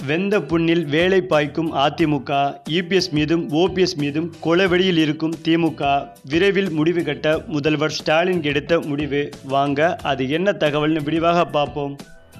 வெந்த புண்ணில் வேலை பாய்க்கும் அதிமுக இபிஎஸ் மீதும் ஓபிஎஸ் மீதும் கொலவெளியில் இருக்கும் திமுக விரைவில் முடிவு கட்ட முதல்வர் ஸ்டாலின் எடுத்த முடிவு வாங்க அது என்ன தகவல்னு விரிவாக பார்ப்போம்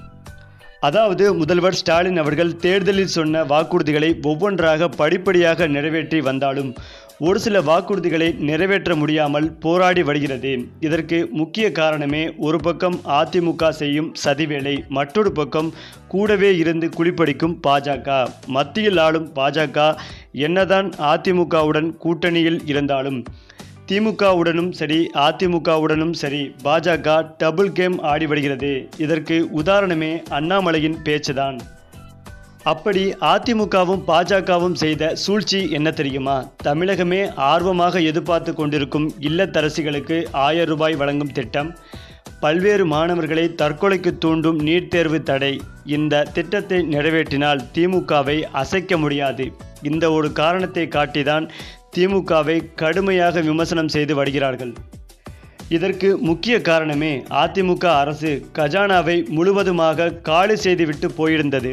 அதாவது முதல்வர் ஸ்டாலின் அவர்கள் தேர்தலில் சொன்ன வாக்குறுதிகளை ஒவ்வொன்றாக படிப்படியாக நிறைவேற்றி வந்தாலும் ஒரு சில வாக்குறுதிகளை நிறைவேற்ற முடியாமல் போராடி வருகிறது இதற்கு முக்கிய காரணமே ஒரு பக்கம் அதிமுக செய்யும் சதிவேலை மற்றொரு பக்கம் கூடவே இருந்து குளிப்படிக்கும் பாஜக மத்தியில் ஆளும் பாஜக என்னதான் அதிமுகவுடன் கூட்டணியில் இருந்தாலும் திமுகவுடனும் சரி அதிமுகவுடனும் சரி பாஜக டபுள் கேம் ஆடி வருகிறது இதற்கு உதாரணமே அண்ணாமலையின் பேச்சுதான் அப்படி அதிமுகவும் பாஜகவும் செய்த சூழ்ச்சி என்ன தெரியுமா தமிழகமே ஆர்வமாக எதிர்பார்த்து கொண்டிருக்கும் இல்லத்தரசிகளுக்கு ஆயிரம் ரூபாய் வழங்கும் திட்டம் பல்வேறு மாணவர்களை தற்கொலைக்கு தூண்டும் நீட் தேர்வு தடை இந்த திட்டத்தை நிறைவேற்றினால் திமுகவை அசைக்க முடியாது இந்த ஒரு காரணத்தை காட்டிதான் திமுகவை கடுமையாக விமர்சனம் செய்து வருகிறார்கள் இதற்கு முக்கிய காரணமே அதிமுக அரசு கஜானாவை முழுவதுமாக காலி செய்துவிட்டு போயிருந்தது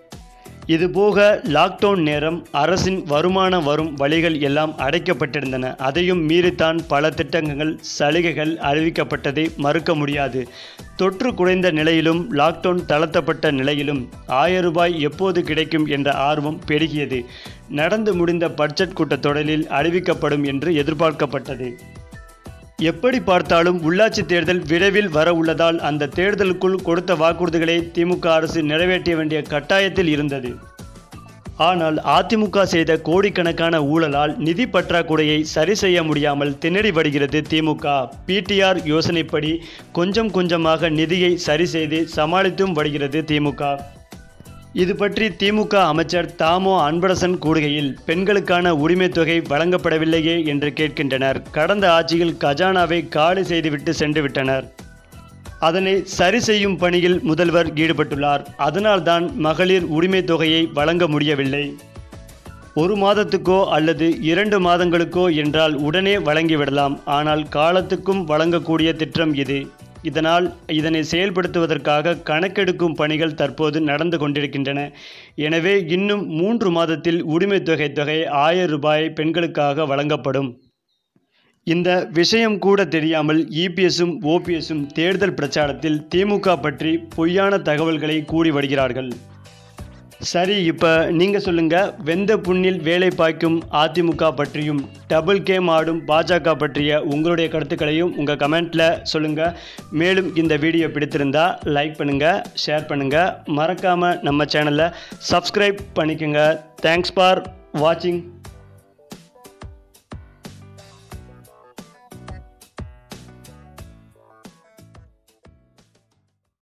இதுபோக லாக்டவுன் நேரம் அரசின் வருமானம் வரும் வழிகள் எல்லாம் அடைக்கப்பட்டிருந்தன அதையும் மீறித்தான் பல திட்டங்கள் சலுகைகள் அறிவிக்கப்பட்டதை மறுக்க முடியாது தொற்று குறைந்த நிலையிலும் லாக்டவுன் தளர்த்தப்பட்ட நிலையிலும் ஆயிரம் ரூபாய் எப்போது கிடைக்கும் என்ற ஆர்வம் பெருகியது நடந்து முடிந்த பட்ஜெட் கூட்டத்தொடரில் அறிவிக்கப்படும் என்று எதிர்பார்க்கப்பட்டது எப்படி பார்த்தாலும் உள்ளாட்சி தேர்தல் விரைவில் வர உள்ளதால் அந்த தேர்தலுக்குள் கொடுத்த வாக்குறுதிகளை திமுக அரசு நிறைவேற்ற வேண்டிய கட்டாயத்தில் இருந்தது ஆனால் அதிமுக செய்த கோடிக்கணக்கான ஊழலால் நிதி பற்றாக்குறையை சரி செய்ய முடியாமல் திணறி வருகிறது திமுக பிடிஆர் யோசனைப்படி கொஞ்சம் கொஞ்சமாக நிதியை சரி செய்து சமாளித்தும் வருகிறது திமுக இது பற்றி திமுக அமைச்சர் தாமோ அன்பரசன் கூறுகையில் பெண்களுக்கான உரிமை தொகை வழங்கப்படவில்லையே என்று கேட்கின்றனர் கடந்த ஆட்சியில் கஜானாவை காலி செய்துவிட்டு சென்று விட்டனர் அதனை சரி செய்யும் பணியில் முதல்வர் ஈடுபட்டுள்ளார் அதனால்தான் மகளிர் உரிமை தொகையை வழங்க முடியவில்லை ஒரு மாதத்துக்கோ அல்லது இரண்டு மாதங்களுக்கோ என்றால் உடனே வழங்கிவிடலாம் ஆனால் காலத்துக்கும் வழங்கக்கூடிய திட்டம் இது இதனால் இதனை செயல்படுத்துவதற்காக கணக்கெடுக்கும் பணிகள் தற்போது நடந்து கொண்டிருக்கின்றன எனவே இன்னும் மூன்று மாதத்தில் உரிமைத் தொகை தொகை ஆயிரம் ரூபாய் பெண்களுக்காக வழங்கப்படும் இந்த விஷயம் கூட தெரியாமல் இபிஎஸும் ஓபிஎஸும் தேர்தல் பிரச்சாரத்தில் திமுக பற்றி பொய்யான தகவல்களை கூறி வருகிறார்கள் சரி இப்போ நீங்கள் சொல்லுங்கள் வெந்த புண்ணில் வேலை பாய்க்கும் அதிமுக பற்றியும் டபுள் கேம் ஆடும் பாஜக பற்றிய உங்களுடைய கருத்துக்களையும் உங்கள் கமெண்ட்டில் சொல்லுங்கள் மேலும் இந்த வீடியோ பிடித்திருந்தா லைக் பண்ணுங்கள் ஷேர் பண்ணுங்கள் மறக்காமல் நம்ம சேனலை சப்ஸ்கிரைப் பண்ணிக்கோங்க தேங்க்ஸ் ஃபார் வாட்சிங்